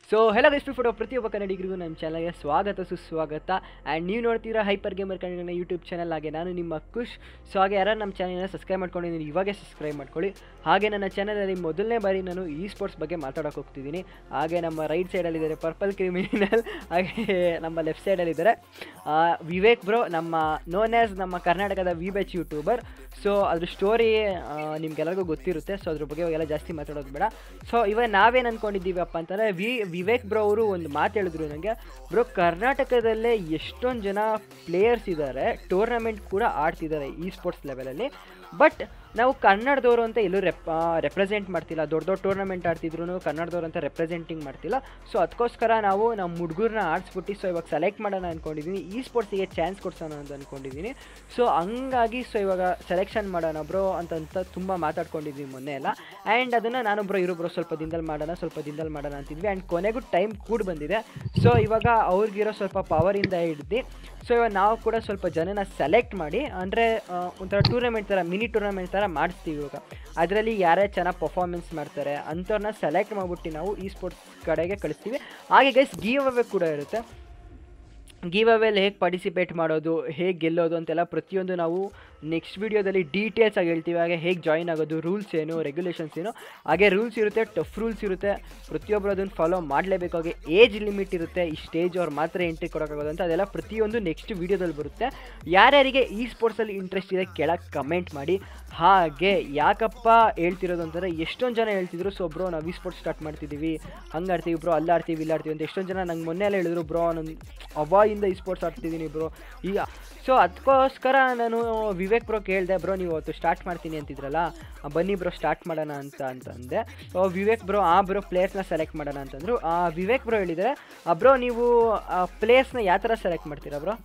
So hello guys photo ಪ್ರತಿಯೊಬ್ಬ ಕನ್ನಡಿಗರಿಗೂ ನಮ್ಮ ಚಾನಲ್ಗೆ ಸ್ವಾಗತ ಸುಸ್ವಾಗತ ಆ್ಯಂಡ್ ನೀವು ನೋಡ್ತೀರಾ hyper gamer Kannada YouTube channel ಹಾಗೆ ನಾನು ನಿಮ್ಮ ಖುಷ್ ಸೊ ಹಾಗೆ ಯಾರು ನಮ್ಮ ಚಾನಲ್ನ ಸಬ್ಸ್ಕ್ರೈಬ್ ಮಾಡ್ಕೊಂಡಿದ್ದೀನಿ ಇವಾಗೇ ಸಬ್ಸ್ಕ್ರೈಬ್ ಮಾಡ್ಕೊಳ್ಳಿ ಹಾಗೆ ನನ್ನ ಚಾನಲಲ್ಲಿ ಮೊದಲನೇ ಬಾರಿ ನಾನು ಈ ಸ್ಪೋರ್ಟ್ಸ್ ಬಗ್ಗೆ ಮಾತಾಡೋಕೆ ಹೋಗ್ತಿದ್ದೀನಿ ಹಾಗೆ ನಮ್ಮ ರೈಟ್ ಸೈಡಲ್ಲಿದ್ದಾರೆ ಪರ್ಪಲ್ ಕ್ರಿಮಿನಲ್ ಹಾಗೆ ನಮ್ಮ ಲೆಫ್ಟ್ ಸೈಡಲ್ಲಿದ್ದಾರೆ ವಿವೇಕ್ ಬ್ರೋ ನಮ್ಮ ನೋನ್ ಆ್ಯಸ್ ನಮ್ಮ ಕರ್ನಾಟಕದ ವಿ ಬೆಚ್ ಯೂಟ್ಯೂಬರ್ ಸೊ ಅದ್ರ ಸ್ಟೋರಿ ನಿಮ್ಗೆಲ್ಲರಿಗೂ ಗೊತ್ತಿರುತ್ತೆ ಸೊ ಅದ್ರ ಬಗ್ಗೆ ಇವಾಗೆಲ್ಲ ಜಾಸ್ತಿ ಮಾತಾಡೋದು ಬೇಡ ಸೊ ಇವಾಗ ನಾವೇನು ಅಂದ್ಕೊಂಡಿದ್ದೀವಪ್ಪ ಅಂತಂದರೆ ವಿ ವಿವೇಕ್ ಬ್ರೋ ಅವರು ಒಂದು ಮಾತು ಹೇಳಿದ್ರು ನನಗೆ ಬ್ರೋ ಕರ್ನಾಟಕದಲ್ಲೇ ಎಷ್ಟೊಂದು ಜನ ಪ್ಲೇಯರ್ಸ್ ಇದ್ದಾರೆ ಟೂರ್ನಮೆಂಟ್ ಕೂಡ ಆಡ್ತಿದ್ದಾರೆ ಈ ಸ್ಪೋರ್ಟ್ಸ್ ಲೆವೆಲಲ್ಲಿ ಬಟ್ ನಾವು ಕನ್ನಡದವರು ಅಂತ ಎಲ್ಲೂ ರೆಪ್ ರೆಪ್ರೆಸೆಂಟ್ ಮಾಡ್ತಿಲ್ಲ ದೊಡ್ಡ ದೊಡ್ಡ ಟೂರ್ನಮೆಂಟ್ ಆಡ್ತಿದ್ರು ಕನ್ನಡದವ್ರು ಅಂತ ರೆಪ್ರೆಸೆಂಟಿಂಗ್ ಮಾಡ್ತಿಲ್ಲ ಸೊ ಅದಕ್ಕೋಸ್ಕರ ನಾವು ನಮ್ಮ ಹುಡುಗರನ್ನ ಆಡಿಸ್ಬಿಟ್ಟು ಸೊ ಇವಾಗ ಸೆಲೆಕ್ಟ್ ಮಾಡೋಣ ಅಂದ್ಕೊಂಡಿದ್ದೀನಿ ಈ ಸ್ಪೋರ್ಟ್ಸಿಗೆ ಚಾನ್ಸ್ ಕೊಡ್ಸೋಣ ಅಂತ ಅಂದ್ಕೊಂಡಿದ್ದೀನಿ ಸೊ ಹಂಗಾಗಿ ಸೊ ಇವಾಗ ಸೆಲೆಕ್ಷನ್ ಮಾಡೋಣ ಬ್ರೋ ಅಂತಂತ ತುಂಬ ಮಾತಾಡ್ಕೊಂಡಿದ್ವಿ ಮೊನ್ನೆ ಎಲ್ಲ ಆ್ಯಂಡ್ ಅದನ್ನು ನಾನು ಬ್ರೋ ಇರೋ ಬ್ರೋ ಸ್ವಲ್ಪ ದಿನದಲ್ಲಿ ಮಾಡೋಣ ಸ್ವಲ್ಪ ದಿನದಲ್ಲಿ ಮಾಡೋಣ ಅಂತಿದ್ವಿ ಆ್ಯಂಡ್ ಕೊನೆಗೂ ಟೈಮ್ ಕೂಡ ಬಂದಿದೆ ಸೊ ಇವಾಗ ಅವ್ರಿಗಿರೋ ಸ್ವಲ್ಪ ಪವರಿಂದ ಹಿಡ್ದು ಸೊ ಇವಾಗ ನಾವು ಕೂಡ ಸ್ವಲ್ಪ ಜನನ ಸೆಲೆಕ್ಟ್ ಮಾಡಿ ಅಂದರೆ ಒಂಥರ ಟೂರ್ನಮೆಂಟ್ ಥರ ಮಿನಿ ಟೂರ್ನಮೆಂಟ್ ಥರ ಮಾಡಿಸ್ತೀವಿ ಇವಾಗ ಅದರಲ್ಲಿ ಯಾರ್ಯಾರು ಚೆನ್ನಾಗಿ ಪರ್ಫಾರ್ಮೆನ್ಸ್ ಮಾಡ್ತಾರೆ ಅಂಥವ್ರನ್ನ ಸೆಲೆಕ್ಟ್ ಮಾಡಿಬಿಟ್ಟು ನಾವು ಈ ಸ್ಪೋರ್ಟ್ಸ್ ಕಡೆಗೆ ಕಳಿಸ್ತೀವಿ ಹಾಗೆ ಗೈಸ್ ಗೀವ್ ಅವೇ ಕೂಡ ಇರುತ್ತೆ ಗಿವ್ ಅವೇಲಿ ಹೇಗೆ ಪಾರ್ಟಿಸಿಪೇಟ್ ಮಾಡೋದು ಹೇಗೆ ಗೆಲ್ಲೋದು ಅಂತೆಲ್ಲ ಪ್ರತಿಯೊಂದು ನಾವು ನೆಕ್ಸ್ಟ್ ವೀಡಿಯೋದಲ್ಲಿ ಡೀಟೇಲ್ಸ್ ಆಗಿ ಹೇಳ್ತೀವಿ ಹಾಗೆ ಹೇಗೆ ಜಾಯಿನ್ ಆಗೋದು ರೂಲ್ಸ್ ಏನು ರೆಗ್ಯುಲೇಷನ್ಸ್ ಏನು ಹಾಗೆ ರೂಲ್ಸ್ ಇರುತ್ತೆ ಟಫ್ ರೂಲ್ಸ್ ಇರುತ್ತೆ ಪ್ರತಿಯೊಬ್ಬರು ಅದನ್ನು ಫಾಲೋ ಮಾಡಲೇಬೇಕು ಹಾಗೆ ಏಜ್ ಲಿಮಿಟ್ ಇರುತ್ತೆ ಈ ಸ್ಟೇಜ್ ಅವ್ರು ಮಾತ್ರ ಎಂಟ್ರಿ ಕೊಡೋಕ್ಕಾಗೋದು ಅಂತ ಅದೆಲ್ಲ ಪ್ರತಿಯೊಂದು ನೆಕ್ಸ್ಟ್ ವೀಡಿಯೋದಲ್ಲಿ ಬರುತ್ತೆ ಯಾರ್ಯಾರಿಗೆ ಈ ಸ್ಪೋರ್ಟ್ಸಲ್ಲಿ ಇಂಟ್ರೆಸ್ಟ್ ಇದೆ ಕೆಳಗೆ ಕಮೆಂಟ್ ಮಾಡಿ ಹಾಗೆ ಯಾಕಪ್ಪ ಹೇಳ್ತಿರೋದು ಅಂತಂದರೆ ಎಷ್ಟೊಂದು ಜನ ಹೇಳ್ತಿದ್ರು ಸೊ ಬ್ರೋ ನಾವು ಈ ಸ್ಪೋರ್ಟ್ಸ್ ಸ್ಟಾರ್ಟ್ ಮಾಡ್ತಿದ್ದೀವಿ ಹಂಗೆ ಆಡ್ತೀವಿ ಬ್ರೋ ಅಲ್ಲಿ ಆಡ್ತೀವಿ ಇಲ್ಲಿ ಆಡ್ತೀವಿ ಅಂತ ಎಷ್ಟೊಂದು ಜನ ನಂಗೆ ಮೊನ್ನೆ ಎಲ್ಲ ಹೇಳಿದ್ರು ಬ್ರೋ ನಾನು ಅವಾಗಿಂದ ಈ ಸ್ಪೋರ್ಟ್ಸ್ ಆಡ್ತಿದ್ದೀನಿ ಬ್ರೋ ಈಗ ಸೊ ಅದಕ್ಕೋಸ್ಕರ ನಾನು ವಿವೇಕ್ ಬ್ರೋ ಕೇಳಿದೆ ಬ್ರೋ ನೀವು ಅವತ್ತು ಸ್ಟಾರ್ಟ್ ಮಾಡ್ತೀನಿ ಅಂತಿದ್ರಲ್ಲ ಆ, ಬನ್ನಿ ಬ್ರೋ ಸ್ಟಾರ್ಟ್ ಮಾಡೋಣ ಅಂತ ಅಂತಂದೆ ಸೊ ವಿವೇಕ್ ಬ್ರೋ ಆ ಬ್ರೋ ಪ್ಲೇಯರ್ಸ್ನ ಸೆಲೆಕ್ಟ್ ಮಾಡೋಣ ಅಂತಂದರು ಆ ವಿವೇಕ್ ಬ್ರೋ ಹೇಳಿದರೆ ಬ್ರೋ ನೀವು ಪ್ಲೇಯರ್ಸ್ನ ಯಾವ ಥರ ಸೆಲೆಕ್ಟ್ ಮಾಡ್ತೀರಾ ಬ್ರೋ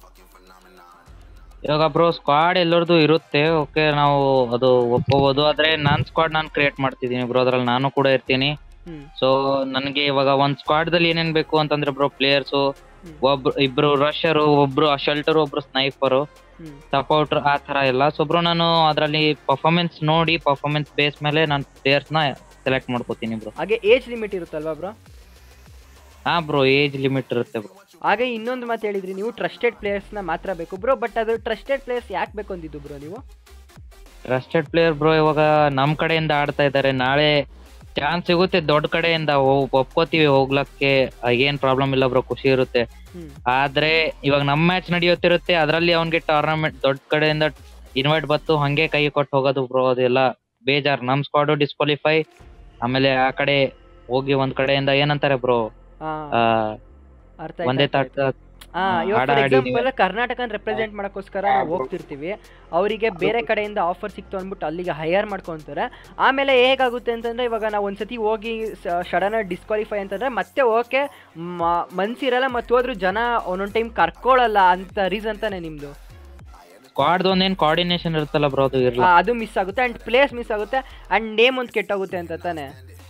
ಇವಾಗ ಬ್ರೋ ಸ್ಕ್ವಾಡ್ ಎಲ್ಲರದು ಇರುತ್ತೆ ಓಕೆ ನಾವು ಅದು ಒಪ್ಕೋಬಹುದು ಆದ್ರೆ ನಾನ್ ಸ್ಕ್ವಾಡ್ ನಾನು ಕ್ರಿಯೇಟ್ ಮಾಡ್ತಿದ್ದೀನಿ ಬ್ರೋ ಅದ್ರಲ್ಲಿ ನಾನು ಕೂಡ ಇರ್ತೀನಿ ಹ್ಞೂ ಸೊ ನನಗೆ ಇವಾಗ ಒಂದ್ ಸ್ಕ್ವಾಡ್ ದಲ್ಲಿ ಏನೇನ್ ಬೇಕು ಅಂತಂದ್ರೆ ಬ್ರೋ ಪ್ಲೇಯರ್ಸ್ ಹ್ಮ್. ಒಬ್ರು ಇಬ್ರು ರಶರು ಒಬ್ರು ಶೆಲ್ಟರ್ ಒಬ್ರು ಸ್ನೈಪರ್ ಹ್ಞೂ ಸಪೋರ್ಟರ್ ಆ ತರ ಎಲ್ಲ ಸೊ ಬ್ರೋ ನಾನು ಅದ್ರಲ್ಲಿ ಪರ್ಫಾರ್ಮೆನ್ಸ್ ನೋಡಿ ಪರ್ಫಾರ್ಮೆನ್ಸ್ ಬೇಸ್ ಮೇಲೆ ನಾನು ಪ್ಲೇಯರ್ಸ್ ನ ಸೆಲೆಕ್ಟ್ ಮಾಡ್ಕೋತೀನಿ ಬ್ರೋ ಹಾಗೆ ಏಜ್ ಲಿಮಿಟ್ ಇರುತ್ತಲ್ವಾ ಬ್ರೋ ಹಾ ಬ್ರೋ ಏಜ್ ಲಿಮಿಟ್ ಇರುತ್ತೆ ಬ್ರೋ ಹಾಗೆ ಇನ್ನೊಂದು ಮಾತು ಹೇಳಿದ್ರಿ ನೀವು ಟ್ರಸ್ಟೆಡ್ ಪ್ಲೇಯರ್ಸ್ನ ಮಾತ್ರ ಬೇಕು ಬ್ರೋ ಬಟ್ ಅದು ಟ್ರಸ್ಟೆಡ್ ಪ್ಲೇಯರ್ಸ್ ಯಾಕೆ ಬೇಕು ಅಂದಿದ್ದು ಬ್ರೋ ನೀವು ಟ್ರಸ್ಟೆಡ್ ಪ್ಲೇಯರ್ ಬ್ರೋ ಇವಾಗ ನಮ್ ಕಡೆಯಿಂದ ಆಡ್ತಾ ಇದ್ದಾರೆ ನಾಳೆ ಚಾನ್ಸ್ ಸಿಗುತ್ತೆ ದೊಡ್ಡ ಕಡೆಯಿಂದ ಹೋಗ್- ಒಪ್ಕೋತೀವಿ ಹೋಗ್ಲಕ್ಕೆ ಏನ್ ಪ್ರಾಬ್ಲಮ್ ಇಲ್ಲ ಬ್ರೋ ಖುಷಿ ಇರುತ್ತೆ ಹ್ಞೂ ಆದ್ರೆ ಇವಾಗ ನಮ್ ಮ್ಯಾಚ್ ನಡೆಯುತ್ತಿರುತ್ತೆ ಅದ್ರಲ್ಲಿ ಅವ್ನಿಗೆ ಟೂರ್ನಮೆಂಟ್ ದೊಡ್ಡ ಕಡೆಯಿಂದ ಇನ್ವೈಟ್ ಬತ್ತು ಹಂಗೆ ಕೈ ಕೊಟ್ಟು ಹೋಗೋದು ಬ್ರೋ ಅದೆಲ್ಲ ಬೇಜಾರ್ ನಮ್ ಸ್ಕ್ವಾಡು ಡಿಸ್ಕ್ವಾಲಿಫೈ ಆಮೇಲೆ ಆ ಕಡೆ ಹೋಗಿ ಒಂದ್ ಕಡೆಯಿಂದ ಏನಂತಾರೆ ಬ್ರೋ ಹಾಂ ಅರ್ಥ ಆಯ್ತು, ಒಂದೇ ಅರ್ಥ ಆಯ್ತು. ತಾಟ ಹಾ ಆ, ಇವಾಗ ಆಡ ಫಾರ್ ಆಡಿದೀವಿ. ಎಕ್ಸಾಂಪಲ್ ಕರ್ನಾಟಕನ ರೆಪ್ರೆಸೆಂಟ್ ಮಾಡಕ್ಕೋಸ್ಕರ ನಾವು ಹೋಗ್ತಿರ್ತೀವಿ ಅವರಿಗೆ ಬೇರೆ ಕಡೆಯಿಂದ ಆಫರ್ ಸಿಕ್ತು ಅಂದ್ಬಿಟ್ಟು ಅಲ್ಲಿಗೆ ಹೈಯರ್ ಮಾಡ್ಕೊಂತಾರೆ ಆಮೇಲೆ ಹೇಗಾಗುತ್ತೆ ಅಂತಂದ್ರೆ ಇವಾಗ ನಾವು ಒಂದ್ಸತಿ ಹೋಗಿ ಸಡನ್ ಡಿಸ್ಕ್ವಾಲಿಫೈ ಅಂತಂದ್ರೆ ಮತ್ತೆ ಓಕೆ ಮನ್ಸಿರಲ್ಲ ಮತ್ತೆ ಹೋದ್ರು ಜನ ಒಂದೊಂದು ಟೈಮ್ ಕರ್ಕೊಳ್ಳಲ್ಲ ಅಂತ ರೀಸನ್ ತಾನೆ ನಿಮ್ದು ಸ್ಕ್ವಾಡ್ ಒಂದೇನ್ ಕೋಆರ್ಡಿನೇಷನ್ ಇರುತ್ತಲ್ಲ ಬ್ರೋ ಅದು ಆ, ಇರ್ಲ ಅದು ಮಿಸ್ ಆಗುತ್ತೆ ಅಂಡ್ ಪ್ಲೇಸ್ ಮಿಸ್ ಆಗುತ್ತೆ ಅಂಡ್ ನೇಮ್ ಒಂದು ಕೆಟ್ಟೋಗುತ್ತೆ ಅಂತ ತಾನೆ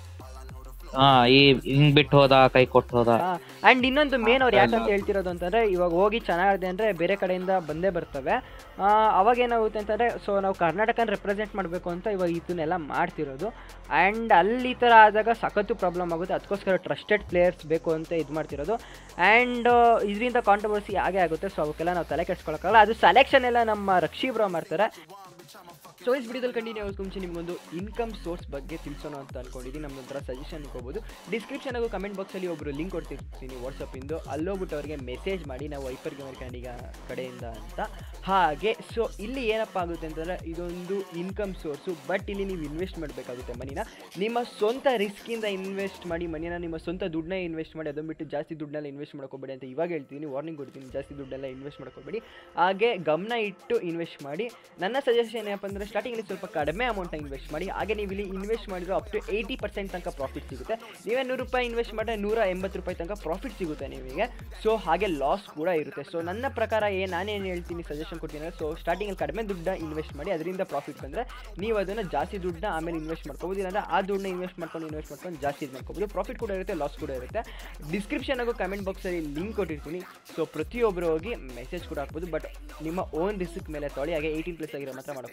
ಹಾ ಈ ಹಿಂಗ್ ಬಿಟ್ಟು ಹೋದ ಕೈ ಕೊಟ್ಟು ಹೋದ ಆ್ಯಂಡ್ ಇನ್ನೊಂದು ಮೇನ್ ಅವ್ರು ಯಾಕಂತ ಹೇಳ್ತಿರೋದು ಅಂತಂದರೆ ಇವಾಗ ಹೋಗಿ ಚೆನ್ನಾಗಿದೆ ಅಂದರೆ ಬೇರೆ ಕಡೆಯಿಂದ ಬಂದೇ ಬರ್ತವೆ ಆ, ಅವಾಗ ಏನಾಗುತ್ತೆ ಅಂತಂದರೆ ಸೊ ನಾವು ಕರ್ನಾಟಕನ ರೆಪ್ರೆಸೆಂಟ್ ಮಾಡಬೇಕು ಅಂತ ಇವಾಗ ಇದನ್ನೆಲ್ಲ ಮಾಡ್ತಿರೋದು ಆ್ಯಂಡ್ ಅಲ್ಲಿ ಈ ಥರ ಆದಾಗ ಸಖತ್ತು ಪ್ರಾಬ್ಲಮ್ ಆಗುತ್ತೆ ಅದಕ್ಕೋಸ್ಕರ ಟ್ರಸ್ಟೆಡ್ ಪ್ಲೇಯರ್ಸ್ ಬೇಕು ಅಂತ ಇದು ಮಾಡ್ತಿರೋದು ಆ್ಯಂಡ್ ಇದರಿಂದ ಕಾಂಟ್ರವರ್ಸಿ ಆಗೇ ಆಗುತ್ತೆ ಸೊ ಅವಕ್ಕೆಲ್ಲ ನಾವು ತಲೆ ಕೆಡ್ಸ್ಕೊಳಕ್ಕಾಗಲ್ಲ ಅದು ಸೆಲೆಕ್ಷನ್ ಎಲ್ಲ ನಮ್ಮ ರಕ್ಷಿ ಬ್ರೋ ಮಾಡ್ತಾರೆ ಸೊ ಇಸ್ ವಿಡಿಯೋದಲ್ಲಿ ಕಂಟಿನ್ಯೂ ಆಗೋದು ಮುಂಚೆ ನಿಮಗೊಂದು ಇನ್ಕಮ್ ಸೋರ್ಸ್ ಬಗ್ಗೆ ತಿಳಿಸೋಣ ಅಂತ ಅನ್ಕೊಂಡಿದ್ದೀನಿ ನಮ್ದು ಒಂಥರ ಸಜೆಷನ್ ಇಟ್ಕೋಬೋದು ಡಿಸ್ಕ್ರಿಪ್ಷನ್ ಹಾಗೂ ಕಮೆಂಟ್ ಬಾಕ್ಸಲ್ಲಿ ಒಬ್ಬರು ಲಿಂಕ್ ಕೊಡ್ತಿರ್ತೀನಿ ವಾಟ್ಸಪ್ಪಿಂದು ಅಲ್ಲೋಗ್ಬಿಟ್ಟು ಅವ್ರಿಗೆ ಮೆಸೇಜ್ ಮಾಡಿ ನಾವು ಐಪರ್ ಗೇಮರ್ ಕನ್ನಡಿಗ ಕಡೆಯಿಂದ ಅಂತ ಹಾಗೆ ಸೊ ಇಲ್ಲಿ ಏನಪ್ಪ ಆಗುತ್ತೆ ಅಂತಂದರೆ ಇದೊಂದು ಇನ್ಕಮ್ ಸೋರ್ಸು ಬಟ್ ಇಲ್ಲಿ ನೀವು ಇನ್ವೆಸ್ಟ್ ಮಾಡಬೇಕಾಗುತ್ತೆ ಮನಿನ ನಿಮ್ಮ ಸ್ವಂತ ರಿಸ್ಕಿಂದ ಇನ್ವೆಸ್ಟ್ ಮಾಡಿ ಮನಿನ ನಿಮ್ಮ ಸ್ವಂತ ದುಡ್ಡನ್ನ ಇನ್ವೆಸ್ಟ್ ಮಾಡಿ ಅದನ್ನು ಬಿಟ್ಟು ಜಾಸ್ತಿ ದುಡ್ಡನ್ನೆಲ್ಲ ಇನ್ವೆಸ್ಟ್ ಮಾಡ್ಕೋಬೇಡಿ ಅಂತ ಇವಾಗ ಹೇಳ್ತೀನಿ ವಾರ್ನಿಂಗ್ ಕೊಡ್ತೀನಿ ಜಾಸ್ತಿ ದುಡ್ಡೆಲ್ಲ ಇನ್ವೆಸ್ಟ್ ಮಾಡ್ಕೋಬೇಡಿ ಹಾಗೆ ಗಮನ ಇಟ್ಟು ಇನ್ವೆಸ್ಟ್ ಮಾಡಿ ನನ್ನ ಸಜೆಷನ್ ಏನಪ್ಪ ಅಂದರೆ ಸ್ಟಾರ್ಟಿಂಗಲ್ಲಿ ಸ್ವಲ್ಪ ಕಡಿಮೆ ಅಮೌಂಟ್ನ ಇನ್ವೆಸ್ಟ್ ಮಾಡಿ ಹಾಗೆ ನೀವು ಇಲ್ಲಿ ಇನ್ವೆಸ್ಟ್ ಮಾಡಿದ್ರೆ ಅಪ್ ಟು ಏಯ್ಟಿ ಪರ್ಸೆಂಟ್ ತನಕ ಪ್ರಾಫಿಟ್ ಸಿಗುತ್ತೆ ನೀವೇ ನೂರು ರೂಪಾಯಿ ಇನ್ವೆಸ್ಟ್ ಮಾಡಿದ್ರೆ ನೂರ ಎಂಬತ್ತು ರೂಪಾಯಿ ತನಕ ಪ್ರಾಫಿಟ್ ಸಿಗುತ್ತೆ ನಿಮಗೆ ಸೊ ಹಾಗೆ ಲಾಸ್ ಕೂಡ ಇರುತ್ತೆ ಸೊ ನನ್ನ ಪ್ರಕಾರ ಏನು ನಾನೇನು ಹೇಳ್ತೀನಿ ಸಜೆಷನ್ ಕೊಡ್ತೀನಿ ಅಂದರೆ ಸೊ ಸ್ಟಾರ್ಟಿಂಗಲ್ಲಿ ಕಡಿಮೆ ದುಡ್ಡನ್ನ ಇನ್ವೆಸ್ಟ್ ಮಾಡಿ ಅದರಿಂದ ಪ್ರಾಫಿಟ್ ಬಂದರೆ ನೀವು ಅದನ್ನು ಜಾಸ್ತಿ ದುಡ್ಡನ್ನ ಆಮೇಲೆ ಇನ್ವೆಸ್ಟ್ ಮಾಡ್ಕೋಬೋದು ಇಲ್ಲಾಂದ್ರೆ ಆ ದುಡ್ಡನ್ನ ಇನ್ವೆಸ್ಟ್ ಮಾಡ್ಕೊಂಡು ಇನ್ವೆಸ್ಟ್ ಮಾಡ್ಕೊಂಡು ಜಾಸ್ತಿ ಇದು ಮಾಡ್ಕೋಬೋದು ಪ್ರಾಫಿಟ್ ಕೂಡ ಇರುತ್ತೆ ಲಾಸ್ ಕೂಡ ಇರುತ್ತೆ ಡಿಸ್ಕ್ರಿಪ್ಷನ್ ಹಾಗೂ ಕಮೆಂಟ್ ಬಾಕ್ಸಲ್ಲಿ ಲಿಂಕ್ ಕೊಟ್ಟಿರ್ತೀನಿ ಸೊ ಪ್ರತಿಯೊಬ್ಬರು ಹೋಗಿ ಮೆಸೇಜ್ ಕೂಡ ಹಾಕ್ಬೋದು ಬಟ್ ನಿಮ್ಮ ಓನ್ ರಿಸ್ಕ್ ಮೇಲೆ ತೊಳಿ ಹಾಗೆ ಏಯ್ಟೀನ್ ಪ್ಲಸ್ ಆಗಿರೋ ಮಾತ್ರ ಮಾಡ್ಕೋಗಿ ಓಕೆನಾ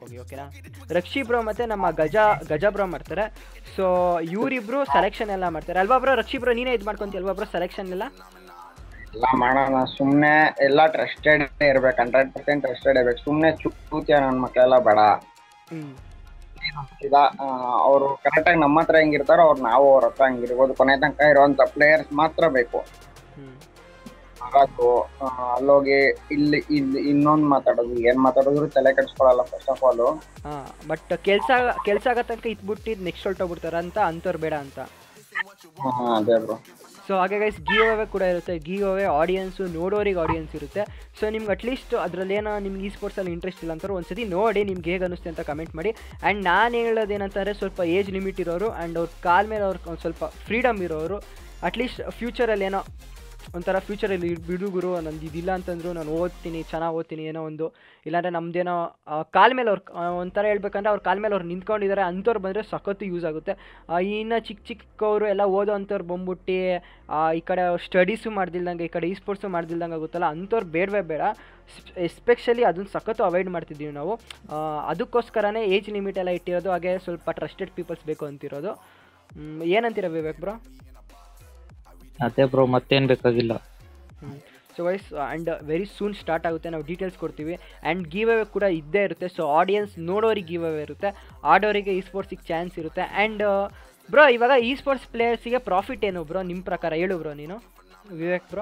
ರಕ್ಷಿ ಬ್ರೋ ಮತ್ತು ನಮ್ಮ ಗಜ ಗಜ ಬ್ರೋ ಮಾಡ್ತಾರೆ ಸೊ ಇವರಿಬ್ರು ಸೆಲೆಕ್ಷನ್ ಎಲ್ಲ ಮಾಡ್ತಾರೆ ಅಲ್ವಾ ಬ್ರೋ ರಕ್ಷಿ ಬ್ರೋ ನೀನೇ ಇದು ಮಾಡ್ಕೊಂತೀಯ ಅಲ್ವಾ ಬ್ರೋ ಸೆಲೆಕ್ಷನ್ ಎಲ್ಲ ಎಲ್ಲ ಮಾಡೋಣ ಸುಮ್ನೆ ಎಲ್ಲ ಟ್ರಸ್ಟೆಡ್ ಇರ್ಬೇಕು ಹಂಡ್ರೆಡ್ ಪರ್ಸೆಂಟ್ ಟ್ರಸ್ಟೆಡ್ ಇರ್ಬೇಕು ಸುಮ್ನೆ ಚೂತಿಯ ನನ್ನ ಮಕ್ಕಳೆಲ್ಲ ಬೇಡ ಹ್ಞೂ ಇದ ಅವರು ಕರೆಕ್ಟಾಗಿ ನಮ್ಮ ಹತ್ರ ಹೆಂಗಿರ್ತಾರೋ ಅವ್ರು ನಾವು ಅವ್ರ ಹತ್ರ ಹಂಗಿರ್ಬೋದು ಕೊನೆ ತನಕ ಇರುವಂತ ಪ್ಲೇಯರ್ಸ್ ಮಾತ್ರ ಬೇಕು ಹ್ಞೂ ಹಾಗಾದ್ರು ಆ, ಅಲ್ಲೋಗಿ ಇಲ್ಲಿ ಇಲ್ಲಿ ಇನ್ನೊಂದ್ ಮಾತಾಡೋದು ಏನ್ ಮಾತಾಡಿದ್ರು ತಲೆ ಕೆಡಿಸ್ಕೊಳಲ್ಲ ಫಸ್ಟ್ ಆಫ್ ಆಲ್ ಹಾಂ ಬಟ್ ಕೆಲಸ ಕೆಲಸ ಆಗೋ ತನಕ ಇದ್ಬಿಟ್ಟಿದ್ದು ನೆಕ್ಸ್ಟ್ ಹೊಲ್ಟೋಗ್ಬಿಡ್ತಾರೆ ಅಂತ ಅಂಥವ್ರು ಬೇಡ ಅಂತ ಅದೇ ಬ್ರೋ ಸೊ ಹಾಗೆ ಗೈಸ್ ಗಿವ್ ಅವೇ ಕೂಡ ಇರುತ್ತೆ ಗಿವ್ ಅವೇ ಆಡಿಯನ್ಸು ನೋಡೋರಿಗೆ ಆಡಿಯನ್ಸ್ ಇರುತ್ತೆ ಸೊ ನಿಮ್ಗೆ ಅಟ್ಲೀಸ್ಟ್ ಅದರಲ್ಲಿ ಏನೋ ನಿಮ್ಗೆ ಈ ಸ್ಪೋರ್ಟ್ಸಲ್ಲಿ ಇಂಟ್ರೆಸ್ಟ್ ಇಲ್ಲ ಅಂತಾರೆ ಒಂದ್ಸತಿ ನೋಡಿ ನಿಮ್ಗೆ ಹೇಗೆ ಅನಿಸುತ್ತೆ ಅಂತ ಕಮೆಂಟ್ ಮಾಡಿ ಆ್ಯಂಡ್ ನಾನು ಹೇಳೋದೇನಂತಾರೆ ಸ್ವಲ್ಪ ಏಜ್ ಲಿಮಿಟ್ ಇರೋರು ಆ್ಯಂಡ್ ಅವ್ರ ಕಾಲ ಮೇಲೆ ಅವ್ರಿಗೆ ಒಂದು ಸ್ವಲ್ಪ ಫ್ರೀಡಮ್ ಇರೋರು ಅಟ್ಲೀಸ್ಟ್ ಫ್ಯೂಚರಲ್ಲಿ ಏನೋ ಒಂಥರ ಫ್ಯೂಚರಲ್ಲಿ ಬಿಡುಗರು ನಂದು ಇದಿಲ್ಲ ಅಂತಂದ್ರು ನಾನು ಓದ್ತೀನಿ ಚೆನ್ನಾಗಿ ಓದ್ತೀನಿ ಏನೋ ಒಂದು ಇಲ್ಲಾಂದರೆ ನಮ್ದೇನೋ ಕಾಲ ಮೇಲೆ ಅವ್ರು ಒಂಥರ ಹೇಳ್ಬೇಕಂದ್ರೆ ಅವ್ರ ಕಾಲ ಮೇಲೆ ಅವ್ರು ನಿಂತ್ಕೊಂಡಿದ್ದಾರೆ ಅಂಥವ್ರು ಬಂದರೆ ಸಖತ್ತು ಯೂಸ್ ಆಗುತ್ತೆ ಆ, ಇನ್ನು ಚಿಕ್ಕ ಚಿಕ್ಕವರು ಎಲ್ಲ ಓದೋ ಅಂಥವ್ರು ಬಂದ್ಬಿಟ್ಟು ಆ, ಈ ಕಡೆ ಸ್ಟಡೀಸು ಮಾಡ್ದಿಲ್ದಂಗೆ ಈ ಕಡೆ ಈ ಸ್ಪೋರ್ಟ್ಸು ಮಾಡ್ದಿಲ್ದಂಗೆ ಆಗುತ್ತಲ್ಲ ಅಂಥವ್ರು ಬೇಡವೇ ಬೇಡ ಎಸ್ಪೆಷಲಿ ಅದನ್ನ ಸಖತ್ತು ಅವಾಯ್ಡ್ ಮಾಡ್ತಿದ್ದೀವಿ ನಾವು ಆ, ಅದಕ್ಕೋಸ್ಕರನೇ ಏಜ್ ಲಿಮಿಟ್ ಎಲ್ಲ ಇಟ್ಟಿರೋದು ಹಾಗೆ ಸ್ವಲ್ಪ ಟ್ರಸ್ಟೆಡ್ ಪೀಪಲ್ಸ್ ಬೇಕು ಅಂತಿರೋದು ಮ್, ಏನಂತೀರ ವಿವೇಕ್ ಬ್ರೋ ಅದೇ ಬ್ರೋ ಮತ್ತೇನ್ ಬೇಕಾಗಿಲ್ಲ ಸೊ ವೈಸ್ ಆ್ಯಂಡ್ ವೆರಿ ಸೂನ್ ಸ್ಟಾರ್ಟ್ ಆಗುತ್ತೆ ನಾವು ಡೀಟೇಲ್ಸ್ ಕೊಡ್ತೀವಿ ಆ್ಯಂಡ್ ಗಿವ್ ಅವೇ ಕೂಡ ಇದ್ದೇ ಇರುತ್ತೆ ಸೊ ಆಡಿಯನ್ಸ್ ನೋಡೋರಿಗೆ ಗಿವ್ ಅವೇ ಇರುತ್ತೆ ಆಡೋರಿಗೆ ಈ ಸ್ಪೋರ್ಟ್ಸಿಗೆ ಚಾನ್ಸ್ ಇರುತ್ತೆ ಆ್ಯಂಡ್ ಬ್ರೋ ಇವಾಗ ಈ ಸ್ಪೋರ್ಟ್ಸ್ ಪ್ಲೇಯರ್ಸಿಗೆ ಪ್ರಾಫಿಟ್ ಏನು ಬ್ರೋ ನಿಮ್ಮ ಪ್ರಕಾರ ಹೇಳು ಬ್ರೋ ನೀನು ವಿವೇಕ್ ಬ್ರೋ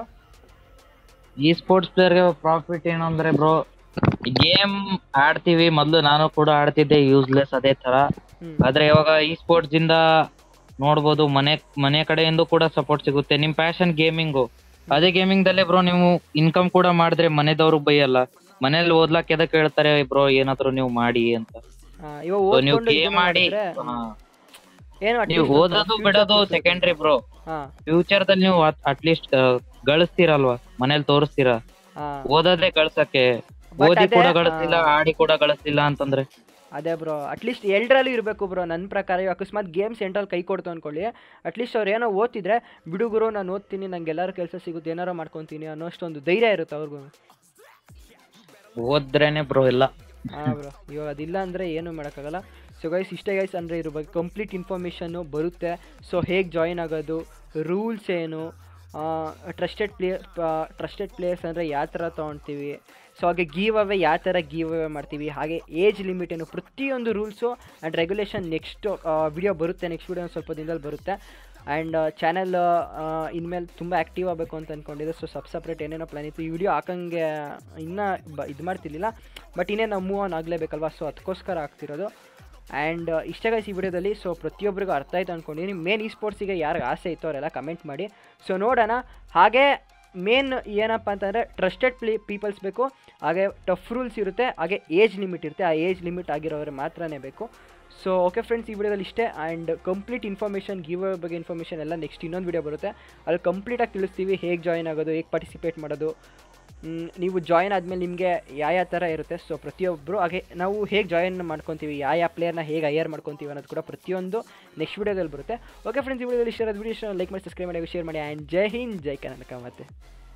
ಈ ಸ್ಪೋರ್ಟ್ಸ್ ಪ್ಲೇಯರ್ಗೆ ಪ್ರಾಫಿಟ್ ಏನು ಅಂದ್ರೆ ಬ್ರೋ ಗೇಮ್ ಆಡ್ತೀವಿ ಮೊದ್ಲು ನಾನು ಕೂಡ ಆಡ್ತಿದ್ದೆ ಯೂಸ್ಲೆಸ್ ಅದೇ ತರ ಹ್ಞೂ ಆದ್ರೆ ಇವಾಗ ಈ ಸ್ಪೋರ್ಟ್ಸ್ ಇಂದ ನೋಡ್ಬೋದು ಮನೆ ಮನೆ ಕಡೆಯಿಂದ ಕೂಡ ಸಪೋರ್ಟ್ ಸಿಗುತ್ತೆ ನಿಮ್ ಪ್ಯಾಷನ್ ಗೇಮಿಂಗು ಅದೇ ಗೇಮಿಂಗ್ ದಲ್ಲೇ ಬ್ರೋ ನೀವು ಇನ್ಕಮ್ ಕೂಡ ಮಾಡಿದ್ರೆ ಮನೆದವ್ರು ಬೈಯಲ್ಲ ಮನೇಲಿ ಓದ್ಲಾಕ್ ಎದಕ್ ಹೇಳ್ತಾರೆ ಬ್ರೋ ಏನಾದ್ರು ನೀವು ಮಾಡಿ ಅಂತ ಇವಾಗ So, ನೀವು ಓದ್ಕೊಂಡು ಗೇಮ್ ಮಾಡಿ ಹಾ. ಏನು ನೀವು ಓದೋದು ಬಿಡೋದು ಸೆಕೆಂಡ್ರಿ ಬ್ರೋ ಹಾಂ ಫ್ಯೂಚರ್ ದಲ್ಲಿ ನೀವು ಅಟ್ಲೀಸ್ಟ್ ಗಳಿಸ್ತೀರಲ್ವಾ ಮನೇಲಿ ತೋರಿಸ್ತೀರಾ ಹಾಂ ಓದೋದೇ ಗಳಿಸಕ್ಕೆ But ಓದಿ ಅದೇ, ಕೂಡ ಗಳಿಸ್ತಿಲ್ಲ ಆ, ಆಡಿ ಕೂಡ ಗಳಿಸ್ತಿಲ್ಲ ಅಂತಂದ್ರೆ ಅದೇ ಬ್ರೋ ಅಟ್ಲೀಸ್ಟ್ ಎಲ್ಲರಲ್ಲೂ ಇರಬೇಕು ಬ್ರೋ ನನ್ನ ಪ್ರಕಾರ ಇವಾಗ ಅಕಸ್ಮಾತ್ ಗೇಮ್ಸ್ ಸೆಂಟ್ರಲ್ಲಿ ಕೈ ಕೊಡ್ತು ಅಂದ್ಕೊಳ್ಳಿ ಅಟ್ಲೀಸ್ಟ್ ಅವ್ರು ಏನೋ ಓದ್ತಿದ್ರೆ ಬಿಡುಗರು ನಾನು ಓದ್ತೀನಿ ನಂಗೆ ಎಲ್ಲರೂ ಕೆಲಸ ಸಿಗುತ್ತೆ ಏನಾರೋ ಮಾಡ್ಕೊತೀನಿ ಅನ್ನೋ ಅಷ್ಟೊಂದು ಧೈರ್ಯ ಇರುತ್ತೆ ಅವ್ರಿಗೂ ಓದ್ರೇನೆ ಬ್ರೋ ಎಲ್ಲ ಹಾಂ ಬ್ರೋ ಇವಾಗ ಅದಿಲ್ಲ ಅಂದರೆ ಏನೂ ಮಾಡೋಕ್ಕಾಗಲ್ಲ ಸೊ ಗೈಸ್ ಇಷ್ಟೇ ಗೈಸ್ ಅಂದರೆ ಇದ್ರ ಬಗ್ಗೆ ಕಂಪ್ಲೀಟ್ ಇನ್ಫಾರ್ಮೇಷನ್ನು ಬರುತ್ತೆ ಸೊ ಹೇಗೆ ಜಾಯಿನ್ ಆಗೋದು ರೂಲ್ಸ್ ಏನು ಟ್ರಸ್ಟೆಡ್ ಪ್ಲೇಯರ್ ಟ್ರಸ್ಟೆಡ್ ಪ್ಲೇಯರ್ಸ್ ಅಂದರೆ ಯಾವ ಥರ ತೊಗೊಳ್ತೀವಿ ಸೊ ಹಾಗೆ ಗೀವ್ ಅವೇ ಯಾವ ಥರ ಗೀವ್ ಅವೇ ಮಾಡ್ತೀವಿ ಹಾಗೆ ಏಜ್ ಲಿಮಿಟ್ ಏನು ಪ್ರತಿಯೊಂದು rules and regulation next video ಬರುತ್ತೆ ನೆಕ್ಸ್ಟ್ ವಿಡಿಯೋ ಸ್ವಲ್ಪ ದಿನದಲ್ಲಿ ಬರುತ್ತೆ ಆ್ಯಂಡ್ ಚಾನಲ್ ಇನ್ಮೇಲೆ ತುಂಬ ಆ್ಯಕ್ಟಿವ್ ಆಗಬೇಕು ಅಂತ ಅಂದ್ಕೊಂಡಿದ್ದೆ ಸೊ ಸಬ್ ಸಪ್ರೇಟ್ ಏನೇನೋ ಪ್ಲಾನ್ ಇತ್ತು ಈ ವಿಡಿಯೋ ಹಾಕಂಗೆ ಇನ್ನೂ ಬ ಇದು ಮಾಡ್ತಿರ್ಲಿಲ್ಲ ಬಟ್ ಇನ್ನೇ ನಾವು ಮೂವ್ ಆನ್ ಆಗಲೇಬೇಕಲ್ವಾ ಸೊ ಅದಕ್ಕೋಸ್ಕರ ಆಗ್ತಿರೋದು ಆ್ಯಂಡ್ ಇಷ್ಟೇ ಗೈಸ್ ಈ ವಿಡಿಯೋದಲ್ಲಿ ಸೊ ಪ್ರತಿಯೊಬ್ಬರಿಗೂ ಅರ್ಥ ಆಯ್ತು ಅಂದ್ಕೊಂಡಿದ್ದೀನಿ ಮೇನ್ ಈ ಸ್ಪೋರ್ಟ್ಸಿಗೆ ಯಾರಿಗೆ ಆಸೆ ಇತ್ತು ಅವರೆಲ್ಲ ಕಮೆಂಟ್ ಮಾಡಿ ಸೊ ನೋಡೋಣ ಹಾಗೆ ಮೇನ್ ಏನಪ್ಪ ಅಂತಂದರೆ ಟ್ರಸ್ಟೆಡ್ ಪ್ಲೇ ಪೀಪಲ್ಸ್ ಬೇಕು ಹಾಗೆ ಟಫ್ ರೂಲ್ಸ್ ಇರುತ್ತೆ ಹಾಗೆ ಏಜ್ ಲಿಮಿಟ್ ಇರುತ್ತೆ ಆ ಏಜ್ ಲಿಮಿಟ್ ಆಗಿರೋರು ಮಾತ್ರನೇ ಬೇಕು ಸೊ ಓಕೆ ಫ್ರೆಂಡ್ಸ್ ಈ ವಿಡಿಯೋದಲ್ಲಿ ಇಷ್ಟೇ ಆ್ಯಂಡ್ ಕಂಪ್ಲೀಟ್ ಇನ್ಫಾರ್ಮೇಷನ್ ಗಿವ್ ಬಗ್ಗೆ ಇನ್ಫಾರ್ಮೇಷನ್ ಎಲ್ಲ ನೆಕ್ಸ್ಟ್ ಇನ್ನೊಂದು ವಿಡಿಯೋ ಬರುತ್ತೆ ಅಲ್ಲಿ ಕಂಪ್ಲೀಟಾಗಿ ತಿಳಿಸ್ತೀವಿ ಹೇಗೆ ಜಾಯಿನ್ ಆಗೋದು ಹೇಗೆ ಪಾರ್ಟಿಸಿಪೇಟ್ ಮಾಡೋದು ಮ್, ನೀವು ಜಾಯಿನ್ ಆದಮೇಲೆ ನಿಮಗೆ ಯಾವ ಯಾವ ಥರ ಇರುತ್ತೆ ಸೊ ಪ್ರತಿಯೊಬ್ಬರು ಹಾಗೆ ನಾವು ಹೇಗೆ ಜಾಯಿನ್ ಮಾಡ್ಕೊತೀವಿ ಯಾವ ಯಾವ ಪ್ಲೇಯರ್ನ ಹೇಗೆ ಹೈಯರ್ ಮಾಡ್ಕೊತೀವಿ ಅನ್ನೋದು ಕೂಡ ಪ್ರತಿಯೊಂದು ನೆಕ್ಸ್ಟ್ ವಿಡಿಯೋದಲ್ಲಿ ಬರುತ್ತೆ ಓಕೆ ಫ್ರೆಂಡ್ಸ್ ಈ ವಿಡಿಯೋದಲ್ಲಿ ಇಷ್ಟ ವಿಡಿಯೋ ಲೈಕ್ ಮಾಡಿ ಸಬ್ಸ್ಕ್ರೈಬ್ ಮಾಡಿ ಶೇರ್ ಮಾಡಿ ಆ್ಯಂಡ್ ಜೈ ಹಿಂದ್ ಜೈ ಕರ್ನಾಟಕ ಮತ್ತೆ